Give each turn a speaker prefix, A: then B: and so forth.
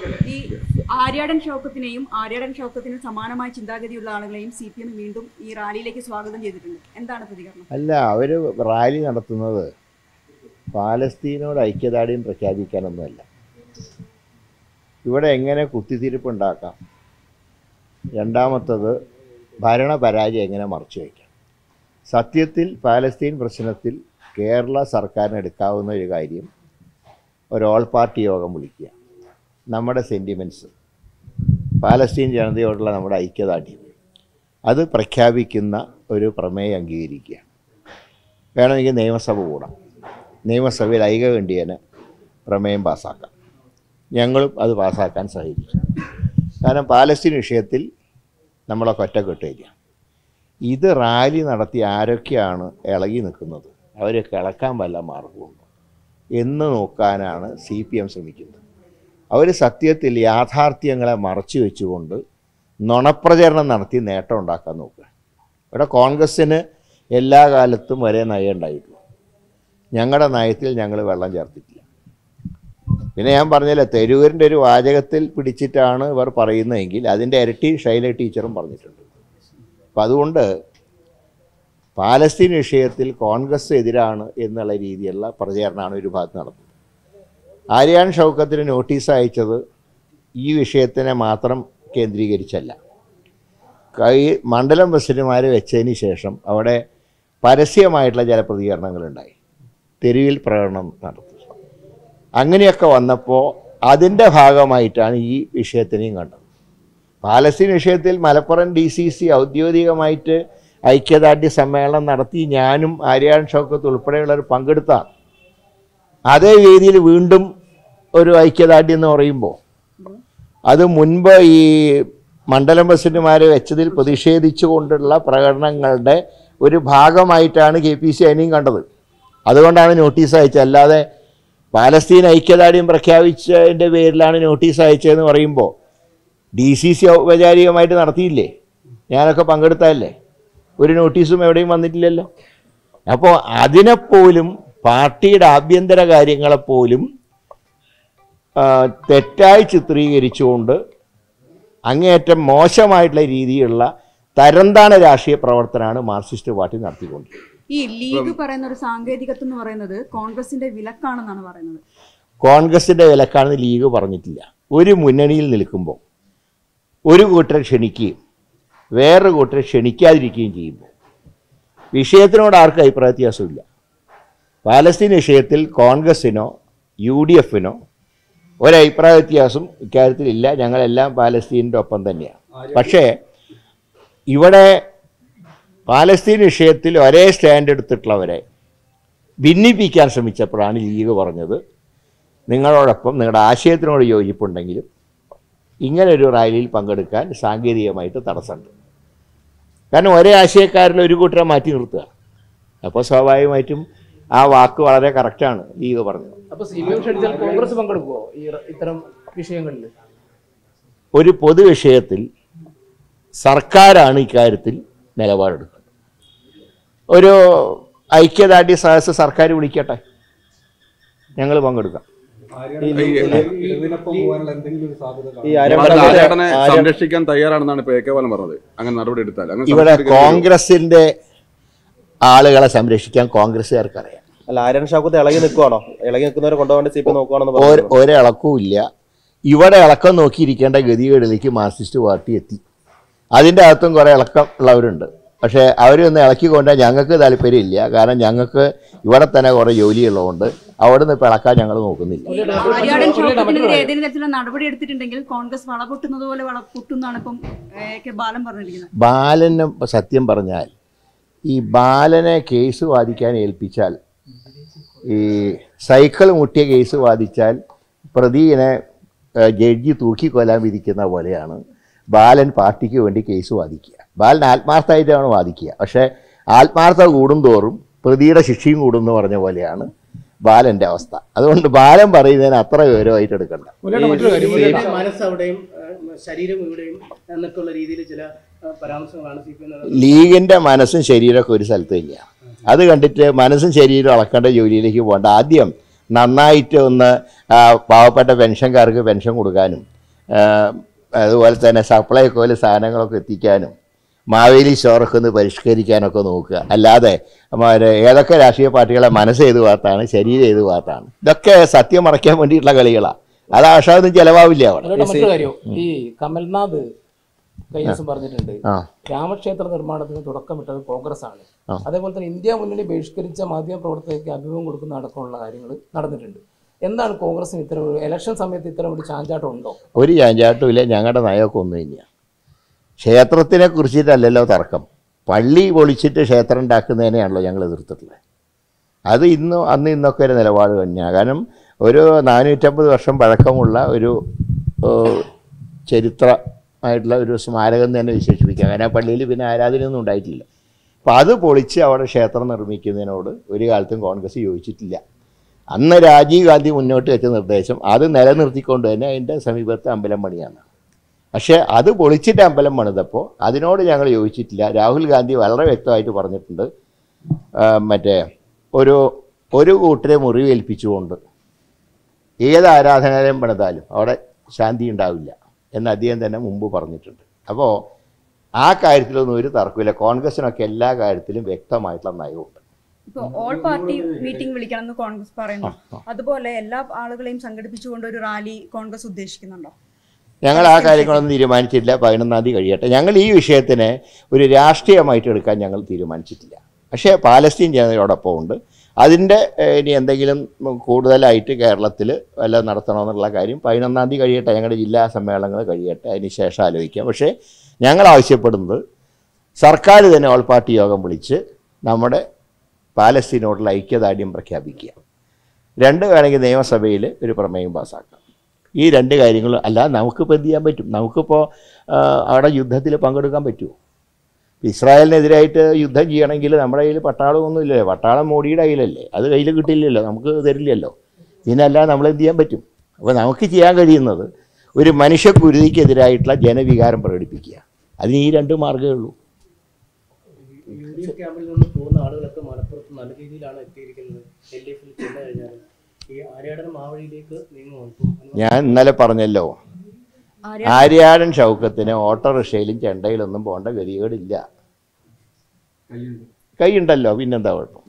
A: ഈ ആര്യാടൻ ഷൗക്കത്തിനെയും ആര്യാടൻ ഷൗക്കത്തിന് സമാനമായ ചിന്താഗതിയുള്ള ആളുകളെയും സി പി എം വീണ്ടും ഈ റാലിയിലേക്ക് സ്വാഗതം ചെയ്തിട്ടുണ്ട് എന്താണ് പ്രതികരണം
B: അല്ല അവർ റാലി നടത്തുന്നത് പാലസ്തീനോട് ഐക്യദാർഢ്യം പ്രഖ്യാപിക്കാനൊന്നുമല്ല ഇവിടെ എങ്ങനെ കുത്തിത്തിരിപ്പുണ്ടാക്കാം രണ്ടാമത്തത് ഭരണപരാജയം എങ്ങനെ മറച്ചു വയ്ക്കാം സത്യത്തിൽ പാലസ്തീൻ പ്രശ്നത്തിൽ കേരള സർക്കാരിന് എടുക്കാവുന്ന ഒരു കാര്യം ഒരു ഓൾ പാർട്ടി യോഗം വിളിക്കുക നമ്മുടെ സെൻറ്റിമെൻറ്റ്സ് പാലസ്തീൻ ജനതയോടുള്ള നമ്മുടെ ഐക്യദാർഢ്യം അത് പ്രഖ്യാപിക്കുന്ന ഒരു പ്രമേയം അംഗീകരിക്കുക വേണമെങ്കിൽ നിയമസഭ കൂടാം നിയമസഭയിൽ ഐകകണ്ഠ്യേന പ്രമേയം പാസ്സാക്കാം ഞങ്ങളും അത് പാസ്സാക്കാൻ സഹകരിക്കും കാരണം പാലസ്തീൻ വിഷയത്തിൽ നമ്മളൊക്കെ ഒറ്റക്കെട്ട് വരിക ഇത് റാലി നടത്തി ആരൊക്കെയാണ് ഇളകി നിൽക്കുന്നത് അവരൊക്കെ ഇളക്കാൻ വല്ല മാർഗമുണ്ടോ എന്ന് നോക്കാനാണ് സി പി എം ശ്രമിക്കുന്നത് അവർ സത്യത്തിൽ യാഥാർത്ഥ്യങ്ങളെ മറച്ചു വെച്ചുകൊണ്ട് നുണപ്രചരണം നടത്തി നേട്ടം ഉണ്ടാക്കാൻ നോക്കുക ഇവിടെ കോൺഗ്രസ്സിന് എല്ലാ കാലത്തും ഒരേ നയം ഉണ്ടായിട്ടുള്ളൂ ഞങ്ങളുടെ നയത്തിൽ ഞങ്ങൾ വെള്ളം ചേർത്തിട്ടില്ല പിന്നെ ഞാൻ പറഞ്ഞില്ല തെരൂരിൻ്റെ ഒരു വാചകത്തിൽ പിടിച്ചിട്ടാണ് ഇവർ പറയുന്നതെങ്കിൽ അതിൻ്റെ ഇരട്ടി ശൈല ടീച്ചറും പറഞ്ഞിട്ടുണ്ട് അപ്പം അതുകൊണ്ട് പാലസ്തീൻ വിഷയത്തിൽ കോൺഗ്രസ് എതിരാണ് എന്നുള്ള രീതിയിലുള്ള പ്രചാരണമാണ് ഒരു ഭാഗത്ത് നടന്നത് ആര്യാൻ ഷൗക്കത്തിന് നോട്ടീസ് അയച്ചത് ഈ വിഷയത്തിനെ മാത്രം കേന്ദ്രീകരിച്ചല്ല കൈ മണ്ഡലം പ്രസിഡന്റുമാരെ വെച്ചതിന് ശേഷം അവിടെ പരസ്യമായിട്ടുള്ള ചില പ്രതികരണങ്ങളുണ്ടായി തെരുവിൽ പ്രകടനം നടത്തി അങ്ങനെയൊക്കെ വന്നപ്പോൾ അതിൻ്റെ ഭാഗമായിട്ടാണ് ഈ വിഷയത്തിനെയും കണ്ടത് പാലസ്തീൻ വിഷയത്തിൽ മലപ്പുറം ഡി സി സി ഔദ്യോഗികമായിട്ട് ഐക്യദാർഢ്യ സമ്മേളനം നടത്തി ഞാനും ആര്യാൻ ഷൗക്കത്ത് ഉൾപ്പെടെയുള്ളവർ പങ്കെടുത്താണ് അതേ വേദിയിൽ വീണ്ടും ഒരു ഐക്യദാർഢ്യം എന്ന് പറയുമ്പോൾ അത് മുൻപ് ഈ മണ്ഡലം പ്രസിഡന്റുമാരെ വെച്ചതിൽ പ്രതിഷേധിച്ചുകൊണ്ടുള്ള പ്രകടനങ്ങളുടെ ഒരു ഭാഗമായിട്ടാണ് കെ പി സി അതിനെയും കണ്ടത് അതുകൊണ്ടാണ് നോട്ടീസ് അയച്ചത് അല്ലാതെ പാലസ്തീൻ ഐക്യദാർഢ്യം പ്രഖ്യാപിച്ചതിൻ്റെ പേരിലാണ് നോട്ടീസ് അയച്ചതെന്ന് പറയുമ്പോൾ ഡി സി സി ഔപചാരികമായിട്ട് നടത്തിയില്ലേ ഞാനൊക്കെ പങ്കെടുത്തതല്ലേ ഒരു നോട്ടീസും എവിടെയും വന്നിട്ടില്ലല്ലോ അപ്പോൾ അതിനെപ്പോലും പാർട്ടിയുടെ ആഭ്യന്തര കാര്യങ്ങളെപ്പോലും ആ, തെറ്റായി ചിത്രീകരിച്ചുകൊണ്ട് അങ്ങേയറ്റം മോശമായിട്ടുള്ള രീതിയിലുള്ള തരംതാണ രാഷ്ട്രീയ പ്രവർത്തനമാണ് മാർക്സിസ്റ്റ് പാർട്ടി നടത്തിക്കൊണ്ടിരിക്കുന്നത്
A: ഈ ലീഗ് പറയുന്ന ഒരു സാങ്കേതികത്വം എന്ന് പറയുന്നത് കോൺഗ്രസിന്റെ വിലക്കാണെന്നാണ് പറയുന്നത്
B: കോൺഗ്രസിൻ്റെ വിലക്കാണെന്ന് ലീഗ് പറഞ്ഞിട്ടില്ല ഒരു മുന്നണിയിൽ നിൽക്കുമ്പോൾ ഒരു കൂട്ടരെ ക്ഷണിക്കുകയും വേറൊരു കൂട്ടരെ ക്ഷണിക്കാതിരിക്കുകയും ചെയ്യുമ്പോൾ വിഷയത്തിനോട് ആർക്കും അഭിപ്രായ വ്യത്യാസമില്ല പാലസ്തീൻ വിഷയത്തിൽ കോൺഗ്രസിനോ യു ഡി എഫിനോ ഒരഭിപ്രായ വ്യത്യാസം ഇക്കാര്യത്തിലില്ല ഞങ്ങളെല്ലാം പാലസ്തീനിൻ്റെ ഒപ്പം തന്നെയാണ് പക്ഷേ ഇവിടെ പാലസ്തീൻ വിഷയത്തിൽ ഒരേ സ്റ്റാൻഡ് എടുത്തിട്ടുള്ളവരെ ഭിന്നിപ്പിക്കാൻ ശ്രമിച്ചപ്പോഴാണ് ലീഗ് പറഞ്ഞത് നിങ്ങളോടൊപ്പം നിങ്ങളുടെ ആശയത്തിനോട് യോജിപ്പുണ്ടെങ്കിലും ഇങ്ങനെ ഒരു റാലിയിൽ പങ്കെടുക്കാൻ സാങ്കേതികമായിട്ട് തടസ്സമുണ്ട് കാരണം ഒരേ ആശയക്കാരിൽ ഒരു കൂട്ടരെ മാറ്റി നിർത്തുക അപ്പോൾ സ്വാഭാവികമായിട്ടും ആ വാക്ക് വളരെ കറക്റ്റാണ് ലീഗ് പറഞ്ഞത്
C: അപ്പൊ സി പി എം ക്ഷണിച്ചാൽ കോൺഗ്രസ് പങ്കെടുക്കുമോ ഈ റ- ഇത്തരം വിഷയങ്ങളിൽ
B: ഒരു പൊതുവിഷയത്തിൽ സർക്കാരാണ് ഇക്കാര്യത്തിൽ നിലപാടെടുക്കുന്നത് ഒരു ഐക്യദാർഢ്യ സദസ്സ് സർക്കാർ വിളിക്കട്ടെ ഞങ്ങൾ പങ്കെടുക്കാം
D: ഈ
E: പാർട്ടി ആര്യാടനെ സംരക്ഷിക്കാൻ തയ്യാറാണെന്നാണ് ഇപ്പൊ എ കെ ബാലൻ പറഞ്ഞത് അങ്ങനെ നടപടി എടുത്താൽ അങ്ങനെ
B: ഇവിടെ
E: സംരക്ഷിക്കാൻ കഴിയുമോ?
B: കോൺഗ്രസിന്റെ ആളുകളെ സംരക്ഷിക്കാൻ കോൺഗ്രസ്സുകാർക്ക് അറിയാം
D: അല്ല ആര്യൻ ഷാക്കുത്ത് ഇളകി നിൽക്കുവാണോ ഇളകി നിൽക്കുന്നവരെ കൊണ്ടുപോകേണ്ട സി പി നോക്കുവാണെന്ന്
B: ഒരു
D: പറഞ്ഞു
B: ഒരിളക്കവും ഇല്ല ഇവിടെ ഇളക്കം നോക്കിയിരിക്കേണ്ട ഗതികേടിലേക്ക് മാർക്സിസ്റ്റ് പാർട്ടി എത്തി അതിൻ്റെ അകത്തും കുറേ ഇളക്കം ഉള്ളവരുണ്ട് പക്ഷേ അവരൊന്ന് ഇളക്കി കൊണ്ടാൽ ഞങ്ങൾക്ക് താല്പര്യമില്ല കാരണം ഞങ്ങൾക്ക് ഇവിടെ തന്നെ കുറേ ജോലിയുള്ളതുകൊണ്ട് അവിടെ നിന്ന് ഇപ്പോൾ ഇളക്കാൻ ഞങ്ങൾ നോക്കുന്നില്ല
A: ആര്യാടൻ ഷൗക്കത്തിനെതിരെ ഏതെങ്കിലും തരത്തിലുള്ള നടപടി എടുത്തിട്ടുണ്ടെങ്കിൽ കോൺഗ്രസ് വള പൊട്ടുന്നത് പോലെ വള പൊട്ടുന്നാണ് ഇപ്പം എ കെ ബാലൻ പറഞ്ഞിരിക്കുന്നത്
B: ബാലന് സത്യം പറഞ്ഞാൽ ഈ ബാലനെ കേസ് വാദിക്കാൻ ഏൽപ്പിച്ചാൽ ഈ സൈക്കിൾ മുട്ടിയ കേസ് വാദിച്ചാൽ പ്രതിയെ ഏഹ്, ജഡ്ജി തൂക്കിക്കൊല്ലാൻ വിധിക്കുന്ന പോലെയാണ് ബാലൻ പാർട്ടിക്ക് വേണ്ടി കേസ് വാദിക്കുക ബാലൻ ആത്മാർത്ഥമായിട്ടാണ് വാദിക്കുക പക്ഷേ ആത്മാർത്ഥത കൂടുന്തോറും പ്രതിയുടെ ശിക്ഷയും കൂടുമെന്ന് പറഞ്ഞ പോലെയാണ് ബാലൻ്റെ അവസ്ഥ അതുകൊണ്ട് ബാലൻ പറയുന്നതിന് അത്ര വിവരമായിട്ട് എടുക്കണ്ട
C: മറ്റൊരു കാര്യം മുരളിയുടെ മനസ്സ് അവിടെയും ഏഹ്, ശരീരം ഇവിടെയും എന്നൊക്കെയുള്ള രീതിയിൽ ചില ഏഹ്, പരാമർശങ്ങളാണ് സി പി എം
B: ലീഗിൻ്റെ മനസ്സും ശരീരമൊക്കെ ഒരു സ്ഥലത്ത് തന്നെയാണ് അത് കണ്ടിട്ട് മനസ്സും ശരീരവും അളക്കേണ്ട ജോലിയിലേക്ക് പോകണ്ട ആദ്യം നന്നായിട്ട് ഒന്ന് ആ, പാവപ്പെട്ട പെൻഷൻകാർക്ക് പെൻഷൻ കൊടുക്കാനും ആ, അതുപോലെ തന്നെ സപ്ലൈക്കോയിൽ സാധനങ്ങളൊക്കെ എത്തിക്കാനും മാവേലി സ്റ്റോറൊക്കെ ഒന്ന് പരിഷ്കരിക്കാനൊക്കെ നോക്കുക അല്ലാതെ മറ്റേ ഏതൊക്കെ രാഷ്ട്രീയ പാർട്ടികളെ മനസ്സ് ചെയ്ത് ഭാഗത്താണ് ശരീരം ചെയ്ത് ഭാഗത്താണ് ഇതൊക്കെ സത്യം മറയ്ക്കാൻ വേണ്ടിയിട്ടുള്ള കളികളാണ് അത് ആഷാദൊന്നും ചിലവാവില്ല അവിടെ
F: അവരുടെ മറ്റൊരു കാര്യം ഈ കമൽനാഥ് കഴിഞ്ഞ ദിവസം പറഞ്ഞിട്ടുണ്ട്
B: ആ
F: രാമക്ഷേത്ര നിർമ്മാണത്തിന് തുടക്കമിട്ടത് കോൺഗ്രസ് ആണ്
B: ആ.
F: അതേപോലെ തന്നെ ഇന്ത്യ മുന്നണി ബഹിഷ്കരിച്ച മാധ്യമ പ്രവർത്തകർക്ക് അഭിമുഖം കൊടുക്കുന്ന അടക്കമുള്ള കാര്യങ്ങൾ നടന്നിട്ടുണ്ട് എന്താണ് കോൺഗ്രസിന് ഇത്തരം ഒരു ഇലക്ഷൻ സമയത്ത് ഇത്തരം ഒരു ചാഞ്ചാട്ടം ഉണ്ടോ
B: ഒരു ചാഞ്ചാട്ടുമില്ല ഞങ്ങളുടെ നയമൊക്കെ ഒന്നു തന്നെയാണ് ക്ഷേത്രത്തിനെ കുറിച്ചിട്ടല്ലല്ലോ തർക്കം പള്ളി പൊളിച്ചിട്ട് ക്ഷേത്രം ഉണ്ടാക്കുന്നതിനെയാണല്ലോ ഞങ്ങൾ എതിർത്തിട്ടുള്ളത് അത് ഇന്നും അന്ന് ഇന്നൊക്കെ ഒരു നിലപാട് തന്നെയാണ് കാരണം ഒരു നാനൂറ്റമ്പത് വർഷം പഴക്കമുള്ള ഒരു ഏഹ്, ചരിത്രമായിട്ടുള്ള ഒരു സ്മാരകം തന്നെ വിശേഷിപ്പിക്കാം കാരണം ആ പള്ളിയിൽ പിന്നെ ആരാധനയൊന്നും ഉണ്ടായിട്ടില്ല അപ്പോൾ അത് പൊളിച്ച് അവിടെ ക്ഷേത്രം നിർമ്മിക്കുന്നതിനോട് ഒരു കാലത്തും കോൺഗ്രസ് യോജിച്ചിട്ടില്ല അന്ന് രാജീവ് ഗാന്ധി മുന്നോട്ട് വെച്ച നിർദ്ദേശം അത് നിലനിർത്തിക്കൊണ്ട് തന്നെ അതിൻ്റെ സമീപത്ത് അമ്പലം പണിയാണ് പക്ഷേ അത് പൊളിച്ചിട്ട് അമ്പലം പണിതപ്പോൾ അതിനോട് ഞങ്ങൾ യോജിച്ചിട്ടില്ല രാഹുൽ ഗാന്ധി വളരെ വ്യക്തമായിട്ട് പറഞ്ഞിട്ടുണ്ട് ആ, മറ്റേ ഒരു ഒരു കൂട്ടരെ മുറിവേൽപ്പിച്ചുകൊണ്ട് ഏത് ആരാധനാലയം പണിതാലും അവിടെ ശാന്തി ഉണ്ടാവില്ല എന്ന് അദ്ദേഹം തന്നെ മുമ്പ് പറഞ്ഞിട്ടുണ്ട് അപ്പോൾ ആ കാര്യത്തിലൊന്നും ഒരു തർക്കമില്ല കോൺഗ്രസിനൊക്കെ എല്ലാ കാര്യത്തിലും വ്യക്തമായിട്ടുള്ള നയമുണ്ട്
A: ഇപ്പൊ ഓൾ പാർട്ടി മീറ്റിംഗ് വിളിക്കണം എന്ന് കോൺഗ്രസ് പറയുന്നു അതുപോലെ എല്ലാ ആളുകളെയും സംഘടിപ്പിച്ചുകൊണ്ട് ഒരു റാലി കോൺഗ്രസ് ഉദ്ദേശിക്കുന്നുണ്ടോ
B: ഞങ്ങൾ ആ കാര്യങ്ങളൊന്നും തീരുമാനിച്ചിട്ടില്ല പതിനൊന്നാം തീയതി കഴിയട്ടെ ഞങ്ങൾ ഈ വിഷയത്തിനെ ഒരു രാഷ്ട്രീയമായിട്ട് എടുക്കാൻ ഞങ്ങൾ തീരുമാനിച്ചിട്ടില്ല പക്ഷേ പാലസ്തീൻ ജനതയോടൊപ്പം ഉണ്ട് അതിൻ്റെ ഏഹ്, ഇനി എന്തെങ്കിലും കൂടുതലായിട്ട് കേരളത്തിൽ വല്ല നടത്തണമെന്നുള്ള കാര്യം പതിനൊന്നാം തീയതി കഴിയട്ടെ ഞങ്ങളുടെ ജില്ലാ സമ്മേളനങ്ങൾ കഴിയട്ടെ അതിന് ശേഷം ആലോചിക്കാം പക്ഷേ ഞങ്ങൾ ആവശ്യപ്പെടുന്നത് സർക്കാർ തന്നെ ഓൾ പാർട്ടി യോഗം വിളിച്ച് നമ്മുടെ പാലസ്തീനോടുള്ള ഐക്യദാർഢ്യം പ്രഖ്യാപിക്കുക രണ്ട് വേണമെങ്കിൽ നിയമസഭയിൽ ഒരു പ്രമേയം പാസ്സാക്കാം ഈ രണ്ട് കാര്യങ്ങളും അല്ലാതെ നമുക്കിപ്പോൾ എന്ത് ചെയ്യാൻ പറ്റും നമുക്കിപ്പോൾ ആ, അവിടെ യുദ്ധത്തിൽ പങ്കെടുക്കാൻ പറ്റുമോ ഇസ്രായേലിനെതിരായിട്ട് യുദ്ധം ചെയ്യണമെങ്കിൽ നമ്മുടെ കയ്യിൽ പട്ടാളമൊന്നും ഇല്ലല്ലോ പട്ടാളം മോഡിയുടെ കയ്യിലല്ലേ അത് കയ്യിൽ കിട്ടില്ലല്ലോ നമുക്ക് തരില്ലല്ലോ ഇതിനല്ലാതെ നമ്മൾ എന്ത് ചെയ്യാൻ പറ്റും അപ്പോൾ നമുക്ക് ചെയ്യാൻ കഴിയുന്നത് ഒരു മനുഷ്യക്കുരുതിക്കെതിരായിട്ടുള്ള ജനവികാരം പ്രകടിപ്പിക്കുക അതിന് ഈ രണ്ട് മാർഗ്ഗമേ ഉള്ളൂ
C: യു ഡി എഫ് ക്യാമ്പിൽ നിന്ന് പോകുന്ന ആളുകളൊക്കെ മലപ്പുറത്ത് നല്ല രീതിയിലാണ് എത്തിയിരിക്കുന്നത് എൽ ഡി എഫിൽ ചെന്ന് കഴിഞ്ഞാൽ ഈ ആര്യാടൻ മാവഴിയിലേക്ക് നീങ്ങുമോ ഇപ്പം
B: ഞാൻ ഇന്നലെ പറഞ്ഞല്ലോ
A: ആര്യ
B: ആര്യാടൻ ഷൗക്കത്തിന് ഓട്ടോറിക്ഷയിലും ചെണ്ടയിലൊന്നും പോകേണ്ട ഗതികേടില്ല കൈയുണ്ടല്ലോ പിന്നെന്താ കുഴപ്പം